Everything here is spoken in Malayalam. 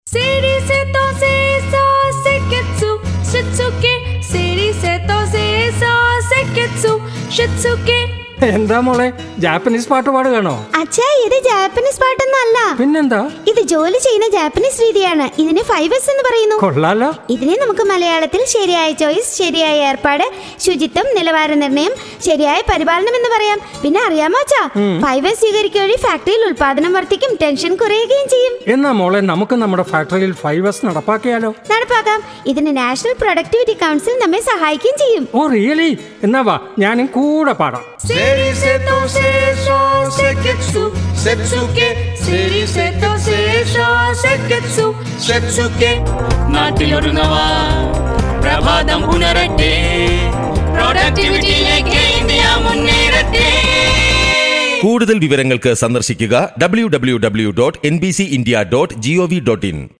Seri seto seso seketsu shitsuke Seri seto seso seketsu shitsuke എന്താ മോളെ ജാപ്പനീസ് പാട്ട് പാടുകയാണോ അച്ഛാ ഇത് ജാപ്പനീസ് പാട്ടൊന്നും അല്ല പിന്നെന്താ ഇത് ജോലി ചെയ്യുന്ന ജാപ്പനീസ് രീതിയാണ് ഇതിന് ഫൈവ് എസ് എന്ന് പറയുന്നു കൊള്ളാലോ ഇതിനെ നമുക്ക് മലയാളത്തിൽ ശരിയായ ചോയ്സ് ശരിയായ ഏർപ്പാട് ശുചിത്വം നിലവാര നിർണ്ണയം ശരിയായ പരിപാലനം എന്ന് പറയാം പിന്നെ അറിയാമോ അച്ഛാ ഫൈവ് എസ് സ്വീകരിക്കുക വഴി ഫാക്ടറിയിൽ ഉൽപാദനം വർദ്ധിക്കും ടെൻഷൻ കുറയുകയും ചെയ്യും എന്നാ മോളെ നമുക്ക് നമ്മുടെ ഫാക്ടറിയിൽ ഫൈവ് എസ് നടപ്പാക്കിയാലോ നടപ്പാക്കാം ഇതിന് നാഷണൽ പ്രൊഡക്ടിവിറ്റി കൗൺസിൽ നമ്മെ സഹായിക്കുകയും ചെയ്യും ഓ റിയലി എന്നാ വാ ഞാനും കൂടെ പാടാം Seri seto seso seketsu setsuke Seri seto seso seketsu shitsuke നാട്ടിലൊരുങ്ങവ പ്രഭാതം ഉണരട്ടെ പ്രൊഡക്ടിവിറ്റിയിലേക്ക് ഇന്ത്യ മുന്നേറട്ടെ കൂടുതൽ വിവരങ്ങൾക്ക് സന്ദർശിക്കുക W W W dot N B C India dot G O V dot in